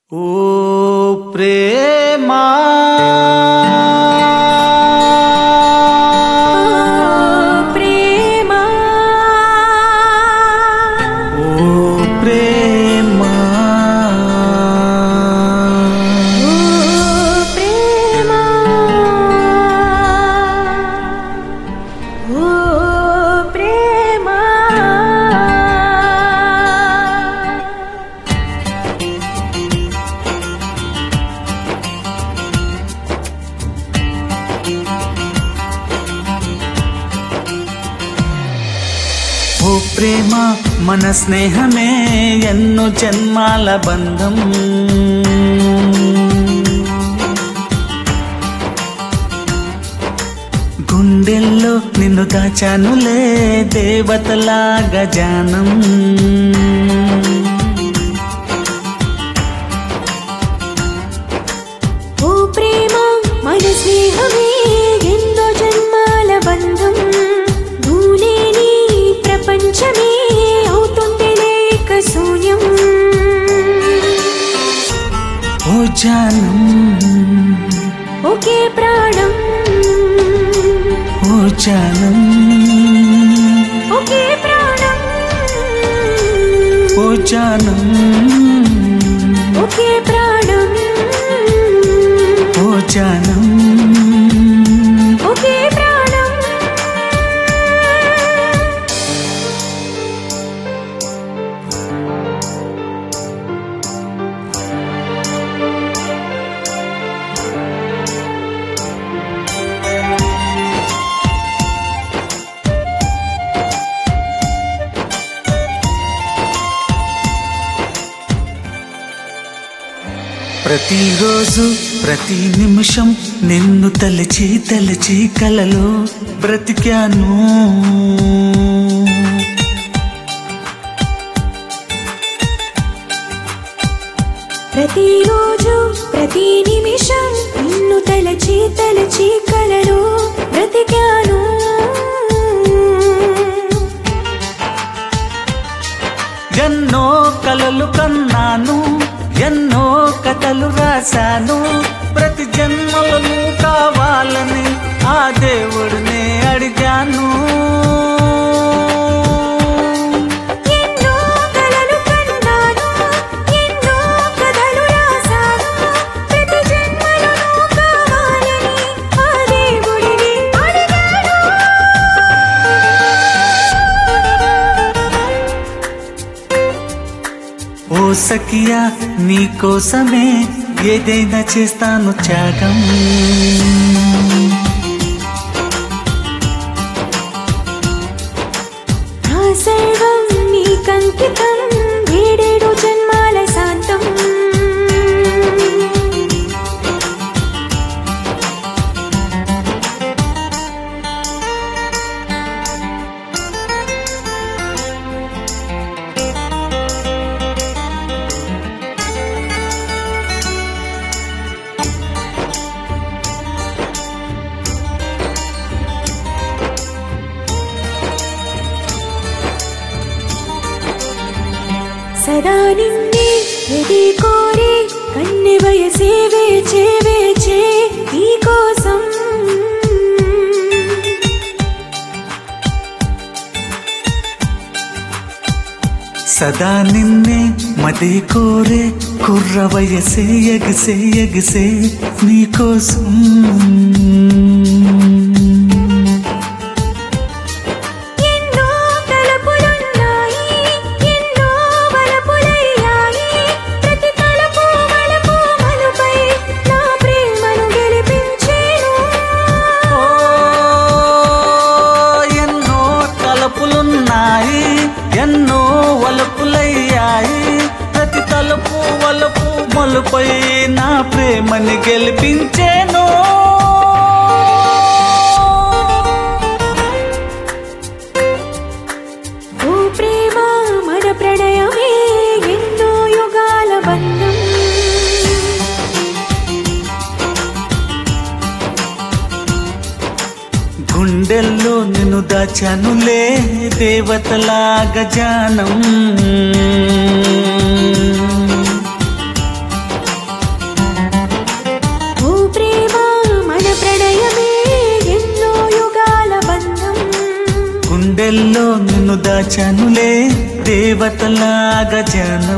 ఓ ప్రేమా ప్రేమా ఓ ప్రేమా ఓ ప్రేమా ఓ ప్రేమా ఓ ప్రేమ మన స్నేహమే ఎన్నో జన్మాల బంధం గుండెల్లో నిన్ను దాచానులే దేవతలాగా జానం ఓ ప్రేమ మన స్నేహమే ఎన్నో జన్మాల బంధం భూలేని ప్రపంచమే అవుతుంది లేక శూన్యం ఓ జానం ఒకే ప్రాణం ఓ జానం ఒకే ప్రాణం ఓ జానం ఒకే ప్రాణం ఓ జానం ఒకే ప్రాణం ప్రతిరోజు ప్రతి నిమిషం నిన్ను తలచి తలచి కలలో బ్రతికాను ప్రతిరోజు ప్రతి నిమిషం నిన్ను తలచి తలచి కలలో బ్రతికాను ఎన్నో కలలు కన్నాను ఎన్నో కథలు రాశాను ప్రతి జన్మలను కావాలని ఆ దేవుడిని అడిగాను ఎన్నో కలలు కన్నాను ఎన్నో కథలు రాశాను ప్రతి జన్మలను కావాలని ఆ దేవుడిని అడిగాను ఓ సఖియా నీ కోసమే ఏదైనా చేస్తాను త్యాగం నా సర్వం నీకంకితం ఏడేడు జన్మాల శాంతం సదా నిన్నే ఎది కోరి కన్నె వయసే వేచే వేచే నీకోసం సదా నిన్నే మది కోరే కుర్ర వయసే ఎగసే ఎగసే నీకోసం ఎన్నో తలపులున్నాయి ఎన్నో వలపులయ్యాయి ప్రతి తలపు వలపు మలుపై నా ప్రేమను గెలిపించేను ఓ, ఎన్నో తలపులున్నాయి ఎన్నో వలపులయ్యాయి ప్రతి తలుపు వలపు మలుపై నా ప్రేమని గెలిపించేను ఓ ప్రేమ మన ప్రణయమే ఎన్నో యుగాల బంధం గుండెల్లో నిన్ను దాచానులే దేవతలాగా జానం దాచానులే దేవతలాగా జనం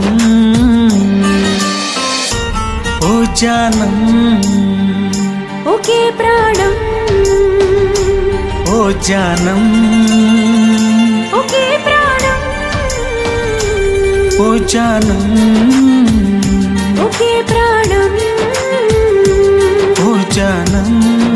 ఓ జానం ఒకే ప్రాణం ఓ జానం ఒకే ప్రాణం ఓ జానం ఒకే ప్రాణం ఓ జానం